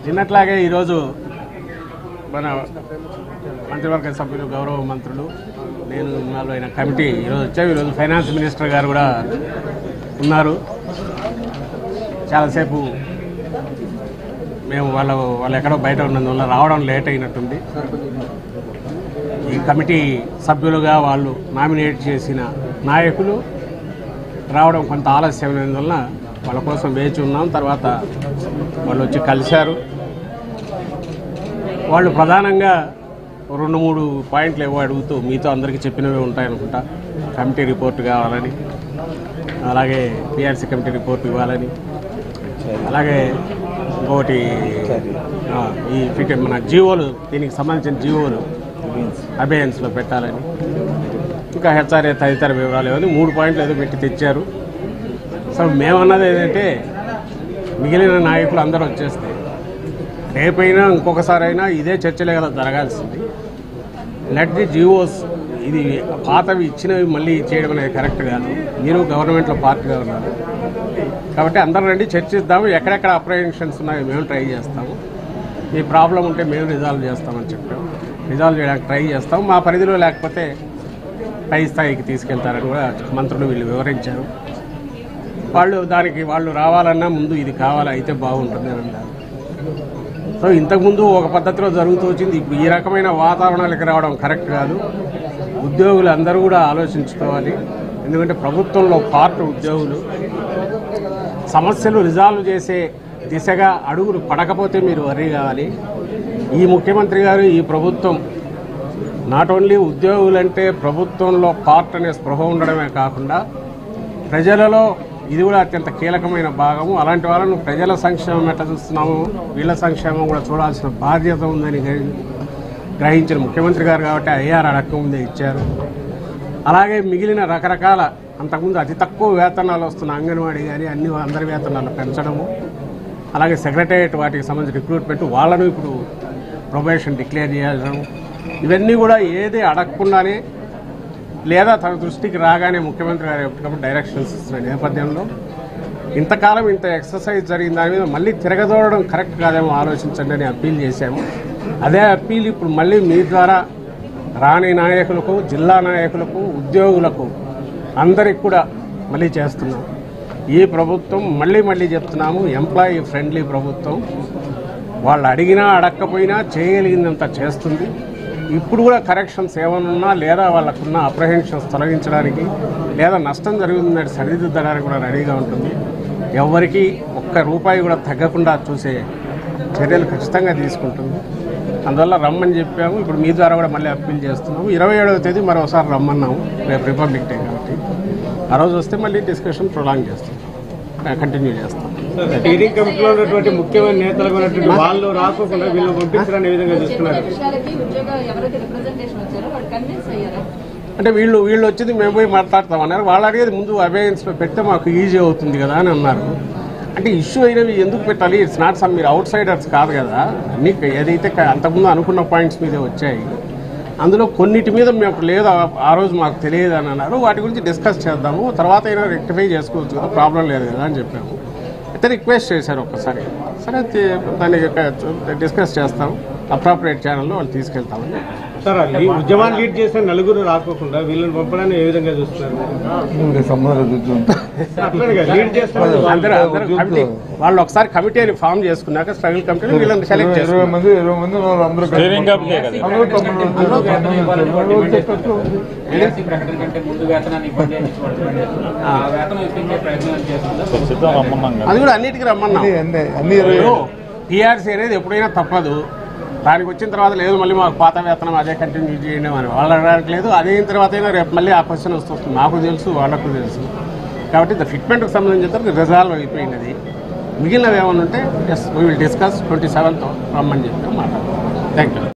నిన్నట్లాగే ఈరోజు మన మంత్రివర్గ సభ్యులు గౌరవ మంత్రులు నేను ఇన్వాల్వ్ అయిన కమిటీ ఈరోజు వచ్చాము ఈరోజు ఫైనాన్స్ మినిస్టర్ గారు కూడా ఉన్నారు చాలాసేపు మేము వాళ్ళ వాళ్ళు ఎక్కడో బయట ఉన్నందువల్ల రావడం లేట్ అయినట్టుంది ఈ కమిటీ సభ్యులుగా వాళ్ళు నామినేట్ చేసిన నాయకులు రావడం కొంత ఆలస్యమైనందువలన వాళ్ళ కోసం వేచి ఉన్నాం తర్వాత వాళ్ళు వచ్చి కలిశారు వాళ్ళు ప్రధానంగా రెండు మూడు పాయింట్లు ఏవో అడుగుతూ మీతో అందరికీ చెప్పినవే ఉంటాయనుకుంటా కమిటీ రిపోర్ట్ కావాలని అలాగే పిఆర్సీ కమిటీ రిపోర్ట్ ఇవ్వాలని అలాగే ఇంకొకటి ఆ, ఈ ఫిట్ మన జీవోలు దీనికి సంబంధించిన జీవోలు అబేయన్స్లో పెట్టాలని ఇంకా హెచ్ఆర్ఏ తదితర వివరాలు ఏవని మూడు పాయింట్లు ఏదో పెట్టి తెచ్చారు సో మేమన్నది ఏంటంటే మిగిలిన నాయకులు అందరూ వచ్చేస్తే రేపైనా ఇంకొకసారి అయినా ఇదే చర్చలే కదా జరగాల్సింది లెట్ ది జియోస్ ఇది పాతవి ఇచ్చినవి మళ్ళీ చేయడం అనేది కరెక్ట్ కాదు మీరు గవర్నమెంట్లో పార్ట్గా ఉన్నారు కాబట్టి అందరం రండి చర్చిద్దాము ఎక్కడెక్కడ అప్రహెన్షన్స్ ఉన్నాయో మేము ట్రై చేస్తాము మీ ప్రాబ్లం ఉంటే మేము రిజాల్వ్ చేస్తామని చెప్పాము రిజాల్వ్ చేయడానికి ట్రై చేస్తాం మా పరిధిలో లేకపోతే పై స్థాయికి తీసుకెళ్తారని కూడా మంత్రులు వీళ్ళు వివరించారు వాళ్ళు దానికి వాళ్ళు రావాలన్నా ముందు ఇది కావాలి అయితే బాగుంటుంది అని అన్నారు సో ఇంతకుముందు ఒక పద్ధతిలో జరుగుతూ వచ్చింది ఇప్పుడు ఈ రకమైన వాతావరణాలకి రావడం కరెక్ట్ కాదు ఉద్యోగులు అందరూ కూడా ఆలోచించుకోవాలి ఎందుకంటే ప్రభుత్వంలో పార్ట్ ఉద్యోగులు సమస్యలు రిజాల్వ్ చేసే దిశగా అడుగులు పడకపోతే మీరు వర్రీ కావాలి ఈ ముఖ్యమంత్రి గారు ఈ ప్రభుత్వం నాట్ ఓన్లీ ఉద్యోగులంటే ప్రభుత్వంలో పార్ట్ అనే స్పృహ ఉండడమే కాకుండా ప్రజలలో ఇది కూడా అత్యంత కీలకమైన భాగము అలాంటి వాళ్ళను ప్రజల సంక్షేమం ఎట్లా చూస్తున్నాము వీళ్ళ సంక్షేమం కూడా చూడాల్సిన బాధ్యత ఉందని గ్రహి- గ్రహించిన ముఖ్యమంత్రి గారు కాబట్టి ఐఆర్ అడక్క ముందే ఇచ్చారు అలాగే మిగిలిన రకరకాల అంతకుముందు అతి తక్కువ వేతనాలు వస్తున్న అంగన్వాడీ కానీ అన్ని అందరి వేతనాలు పెంచడము అలాగే సెక్రటేరియట్ వాటికి సంబంధించిన రిక్రూట్మెంట్ వాళ్ళను ఇప్పుడు ప్రొబేషన్ డిక్లేర్ చేయడం ఇవన్నీ కూడా ఏది అడగకుండానే లేదా తన దృష్టికి రాగానే ముఖ్యమంత్రి గారు ఎప్పటికప్పుడు డైరెక్షన్స్ ఇస్తున్న నేపథ్యంలో ఇంతకాలం ఇంత ఎక్సర్సైజ్ జరిగిన దాని మీద మళ్ళీ తిరగదోడడం కరెక్ట్ కాదేమో ఆలోచించండి అని అప్పీల్ చేశాము అదే అప్పీల్ ఇప్పుడు మళ్ళీ మీ ద్వారా రాణి నాయకులకు జిల్లా నాయకులకు ఉద్యోగులకు అందరికి కూడా మళ్ళీ చేస్తున్నాం ఈ ప్రభుత్వం మళ్ళీ మళ్ళీ చెప్తున్నాము ఎంప్లాయీ ఫ్రెండ్లీ ప్రభుత్వం వాళ్ళు అడిగినా అడగకపోయినా చేయగలిగిందంత చేస్తుంది ఇప్పుడు కూడా కరెక్షన్స్ ఏమన్నా లేదా వాళ్ళకున్న అప్రహెన్షన్స్ తొలగించడానికి లేదా నష్టం జరుగుతుందని సరిదిద్దడానికి కూడా రెడీగా ఉంటుంది ఎవరికి ఒక్క రూపాయి కూడా తగ్గకుండా చూసే చర్యలు ఖచ్చితంగా తీసుకుంటుంది అందువల్ల రమ్మని చెప్పాము ఇప్పుడు మీ ద్వారా కూడా మళ్ళీ అప్పీల్ చేస్తున్నాము ఇరవై ఏడవ తేదీ మరోసారి రమ్మన్నాము రేపు రిపబ్లిక్ డే కాబట్టి ఆ రోజు వస్తే మళ్ళీ డిస్కషన్ ప్రొలాంగ్ చేస్తాం కంటిన్యూ చేస్తాం స్టీరింగ్ కమిటీలో ఉన్నటువంటి ముఖ్యమైన నేతలుగా ఉన్నటువంటి వాళ్ళు రాకోకుండా వీళ్ళు పంపించడానికి ఏ విధంగా చూస్తున్నారు విషయాలకి ఉద్యోగ ఎవరైతే రిప్రజెంటేషన్ వచ్చారో వాళ్ళు కన్విన్స్ అయ్యారా అంటే వీళ్ళు వీళ్ళు వచ్చింది మేము పోయి మాట్లాడతాం అన్నారు వాళ్ళు అడిగేది ముందు అబేయన్స్లో పెడితే మాకు ఈజీ అవుతుంది కదా అని అన్నారు అంటే ఇష్యూ అయినవి ఎందుకు పెట్టాలి ఇట్స్ నాట్ సమ్ మీరు అవుట్ సైడర్స్ కాదు కదా అన్ని ఏదైతే క- అంతకుముందు అనుకున్న పాయింట్స్ మీదే వచ్చాయి అందులో కొన్నిటి మీద మేము లేదు ఆ- ఆ రోజు మాకు తెలియదు అని అన్నారు వాటి గురించి డిస్కస్ చేద్దాము తర్వాత అయినా రెక్టిఫై చేసుకోవచ్చు కదా ప్రాబ్లం లేదు కదా అని చెప్పాము అయితే రిక్వెస్ట్ చేశారు ఒక్కసారి సరే తే- దాన్ని డిస్కస్ చేస్తాం అప్రాపరేట్ ఛానల్లో వాళ్ళు తీసుకెళ్తామని సార్ ఈ ఉద్యమాన్ని లీడ్ చేసిన నలుగురు రాకోకుండా వీళ్ళని పంపడాన్ని ఏ విధంగా చూస్తున్నారు ఇంకా సంబంధాలు చూద్దాం అట్లనే కదా, లీడ్ చేస్తున్నారు అందరూ అందరూ కమిటీ వాళ్ళు ఒకసారి కమిటీ అని ఫామ్ చేసుకున్నాక స్ట్రగుల్ కమిటీ వీళ్ళని సెలెక్ట్ ఇరవై చేసుకున్నారు మంది ఇరవై మంది వాళ్ళు అందరూ కలిసి అందరూ తమ్ముళ్ళు అందరూ చెప్పచ్చు. ఎల్ఐసి ప్రకటన కంటే ముందు వేతనాన్ని ఇబ్బంది అనిపించబడుతుంది ఆ వేతనం ఇప్పించే ప్రయత్నం చేస్తుందా అది కూడా అన్నిటికీ రమ్మన్నాం అన్ని అన్ని అన్ని ఇరవై టీఆర్సీ అనేది ఎప్పుడైనా తప్పదు దానికి వచ్చిన తర్వాత లేదు మళ్ళీ మాకు పాత వేతనం అదే కంటిన్యూ చేయండి అని వాళ్ళు అడగడానికి లేదు అదే అయిన తర్వాత అయినా రేపు మళ్ళీ ఆ క్వశ్చన్ వస్తుంది నాకు తెలుసు వాళ్ళకు తెలుసు కాబట్టి ద ఫిట్మెంట్కి సంబంధించిన రిజాల్వ్ అయిపోయినది మిగిలినవి ఏమైనా ఉంటే yes we will discuss twenty seventh రమ్మని చెప్పి మాట్లాడతాం థ్యాంక్ యూ